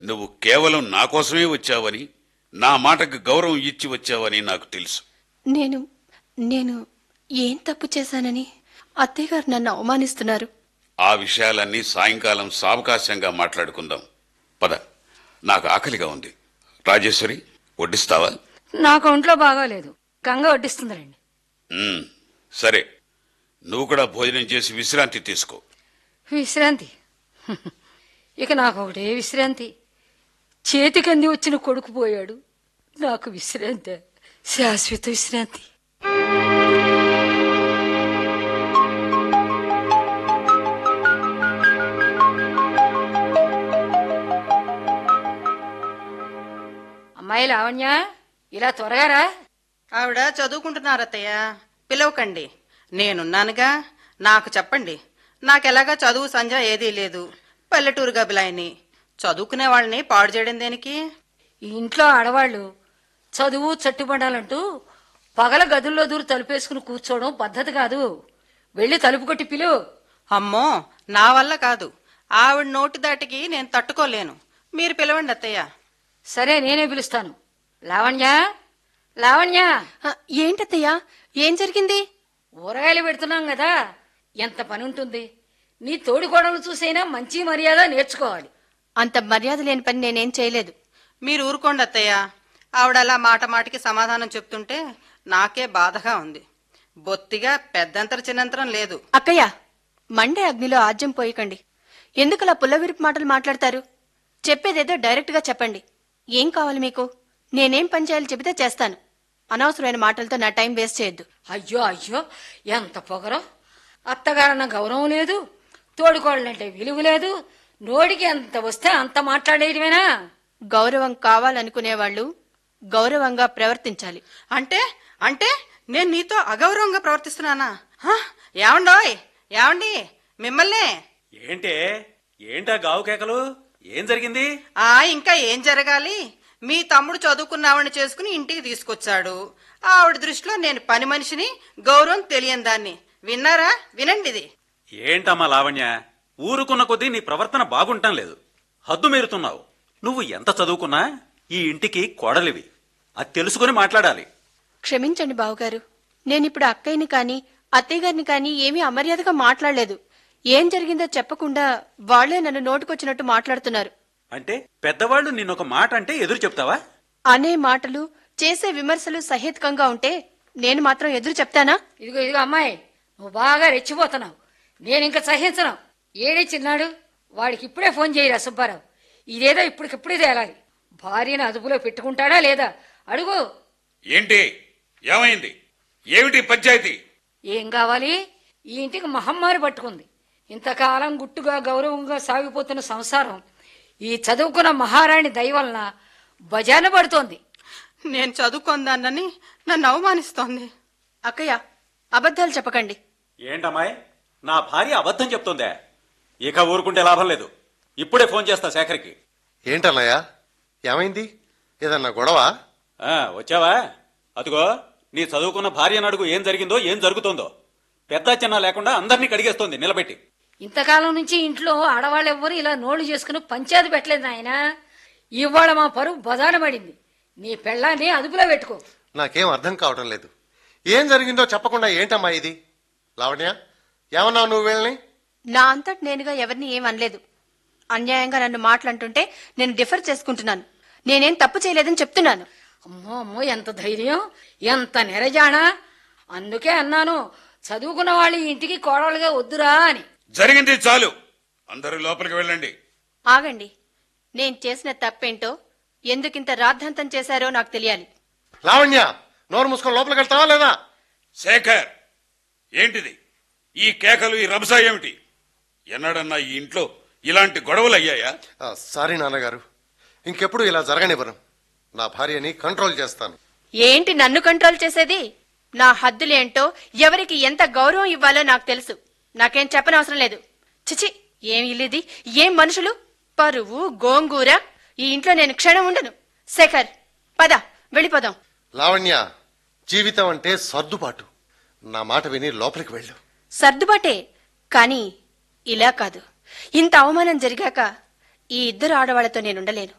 నువ్వు కేవలం నా కోసమే వచ్చావని నా మాటకు గౌరవం ఇచ్చి వచ్చావని నాకు తెలుసు నేను నేను ఏం తప్పు చేశానని అత్తయ్య గారు నన్ను అవమానిస్తున్నారు ఆ విషయాలన్నీ సాయంకాలం సావకాశంగా మాట్లాడుకుందాం పద నాకు ఆకలిగా ఉంది రాజేశ్వరి వడ్డిస్తావా నాకు ఒంట్లో బాగోలేదు గంగ వడ్డిస్తుందిలేండి ఉమ్, సరే నువ్వు కూడా భోజనం చేసి విశ్రాంతి తీసుకో విశ్రాంతి ఇక నాకు ఒకటే విశ్రాంతి చేతికంది వచ్చిన కొడుకు పోయాడు నాకు విశ్రాంతి శాశ్వత విశ్రాంతి అమ్మాయి లావణ్య ఇలా త్వరగా రా ఆవిడ చదువుకుంటున్నారత్తయ్య పిలవకండి నేనున్నానుగా నాకు చెప్పండి నాకెలాగా చదువు సంధ్య ఏదీ లేదు పల్లెటూరు గబిలాయని చదువుకునే వాళ్ళని పాడు చేయడం దేనికి ఈ ఇంట్లో ఆడవాళ్ళు చదువు చట్టుబడాలంటూ పగల గదుల్లో దూరు తలుపేసుకుని కూర్చోవడం పద్ధతి కాదు వెళ్ళి తలుపు కొట్టి పిలు అమ్మో నా వల్ల కాదు ఆవిడ నోటి దాటికి నేను తట్టుకోలేను మీరు పిలవండి అత్తయ్య సరే నేనే పిలుస్తాను లావణ్య లావణ్య ఆ, ఏంటత్తయ్యా ఏం జరిగింది ఊరగాయలు పెడుతున్నాం కదా ఎంత పని ఉంటుంది నీ తోడికోడలు చూసైనా మంచి మర్యాద నేర్చుకోవాలి అంత మర్యాద లేని పని నేనేం చేయలేదు మీరు ఊరుకోండి అత్తయ్య ఆవిడ అలా మాట మాటికి సమాధానం చెప్తుంటే నాకే బాధగా ఉంది బొత్తిగా పెద్దంతర చిన్నంతరం లేదు అక్కయ్య మండే అగ్నిలో ఆజ్యం పోయకండి ఎందుకలా పుల్లవిరుపు మాటలు మాట్లాడతారు చెప్పేదేదో డైరెక్ట్గా చెప్పండి ఏం కావాలి మీకు నేనేం పని చేయాలో చెబితే చేస్తాను అనవసరమైన మాటలతో నా టైం వేస్ట్ చేయొద్దు అయ్యో అయ్యో ఎంత పొగరో అత్తగారన్న గౌరవం లేదు తోడికోళ్ళంటే విలువ లేదు నోటికి ఎంత వస్తే అంత మాట్లాడేయడమేనా గౌరవం కావాలనుకునేవాళ్ళు గౌరవంగా ప్రవర్తించాలి అంటే అంటే నేను నీతో అగౌరవంగా ప్రవర్తిస్తున్నానా హ? ఏమండోయ్ ఏమండి మిమ్మల్నే ఏంటే ఏంటా గావు కేకలు ఏం జరిగింది ఆ ఇంకా ఏం జరగాలి మీ తమ్ముడు చదువుకున్నావని చేసుకుని ఇంటికి తీసుకొచ్చాడు ఆవిడ దృష్టిలో నేను పని మనిషిని గౌరవం తెలియని దాన్ని విన్నారా వినండి ఇది ఏంటమ్మా లావణ్య ఊరుకున్న కొద్దీ నీ ప్రవర్తన బాగుంటం లేదు హద్దు మీరుతున్నావు నువ్వు ఎంత చదువుకున్నా ఈ ఇంటికి కోడలివి అది తెలుసుకుని మాట్లాడాలి క్షమించండి బావగారు నేనిప్పుడు అక్కయ్యని కాని అత్తయ్య గారిని కాని ఏమీ అమర్యాదగా మాట్లాడలేదు ఏం జరిగిందో చెప్పకుండా వాళ్లే నన్ను నోటుకొచ్చినట్టు మాట్లాడుతున్నారు అంటే పెద్దవాళ్ళు నిన్నొక మాట అంటే ఎదురు చెప్తావా అనే మాటలు చేసే విమర్శలు సహేతుకంగా ఉంటే నేను మాత్రం ఎదురు చెప్తానా ఇదిగో ఇదిగో అమ్మాయి నువ్వు బాగా రెచ్చిపోతున్నావు నేను ఇంకా సహించను ఏడే చిన్నాడు వాడికి ఇప్పుడే ఫోన్ చేయరా సుబ్బారావు ఇదేదో ఇప్పటికిప్పుడే తేలాలి భార్యను అదుపులో పెట్టుకుంటాడా లేదా అడుగు ఏంటి ఏమైంది ఏమిటి పంచాయతీ ఏం కావాలి ఈ ఇంటికి మహమ్మారి పట్టుకుంది ఇంతకాలం గుట్టుగా గౌరవంగా సాగిపోతున్న సంసారం ఈ చదువుకున్న మహారాణి దయ వలన బజాన పడుతోంది నేను చదువుకుందానని నన్ను అవమానిస్తోంది అక్కయ్య అబద్ధాలు చెప్పకండి ఏంటమ్మాయి నా భార్య అబద్ధం చెప్తుందే ఇక ఊరుకుంటే లాభం లేదు ఇప్పుడే ఫోన్ చేస్తా శేఖర్కి ఏంటన్నయ్య ఏమైంది ఏదన్నా గొడవ ఆ, వచ్చావా అదిగో నీ చదువుకున్న భార్యను అడుగు ఏం జరిగిందో ఏం జరుగుతుందో పెద్ద చిన్న లేకుండా అందరినీ కడిగేస్తోంది నిలబెట్టి ఇంతకాలం నుంచి ఇంట్లో ఆడవాళ్ళు ఎవ్వరు ఇలా నోళ్లు చేసుకుని పంచాయతీ పెట్టలేదు నాయన ఇవాళ మా పరువు బజాన పడింది నీ పెళ్ళాన్ని అదుపులో పెట్టుకో నాకేం అర్థం కావటం లేదు ఏం జరిగిందో చెప్పకుండా ఏంటమ్మా ఇది లావణ్య ఏమన్నావు నువ్వు వీళ్ళని నా అంతటి నేనుగా ఎవరిని ఏం అనలేదు అన్యాయంగా నన్ను మాట్లాడుతుంటే నేను డిఫర్ చేసుకుంటున్నాను నేనేం తప్పు చేయలేదని చెప్తున్నాను అమ్మో అమ్మో ఎంత ధైర్యం ఎంత నెరజానా అందుకే అన్నాను చదువుకున్న వాళ్ళు ఈ ఇంటికి కోడలుగా వద్దురా అని జరిగింది చాలు అందరూ లోపలికి వెళ్ళండి ఆగండి నేను చేసిన తప్పేంటో ఎందుకింత రాద్ధాంతం చేశారో నాకు తెలియాలి లావణ్య నోరు మూసుకొని లోపలికి వెళ్తావా లేదా శేఖర్ ఏంటిది ఈ కేకలు ఈ రభస ఏమిటి ఎన్నడన్నా ఈ ఇంట్లో ఇలాంటి గొడవలు అయ్యాయా ఆ, సారీ నాన్నగారు ఇంకెప్పుడు ఇలా జరగనివ్వను నా భార్యని కంట్రోల్ చేస్తాను ఏంటి నన్ను కంట్రోల్ చేసేది నా హద్దులేంటో ఎవరికి ఎంత గౌరవం ఇవ్వాలో నాకు తెలుసు నాకేం చెప్పనవసరం లేదు చిచి ఏం ఇల్లిది ఏం మనుషులు పరువు గోంగూర ఈ ఇంట్లో నేను క్షణం ఉండను శేఖర్ పద వెళ్ళిపోదాం లావణ్య జీవితం అంటే సర్దుబాటు నా మాట విని లోపలికి వెళ్ళు సర్దుబాటే కాని ఇలా కాదు ఇంత అవమానం జరిగాక ఈ ఇద్దరు ఆడవాళ్లతో నేనుండలేను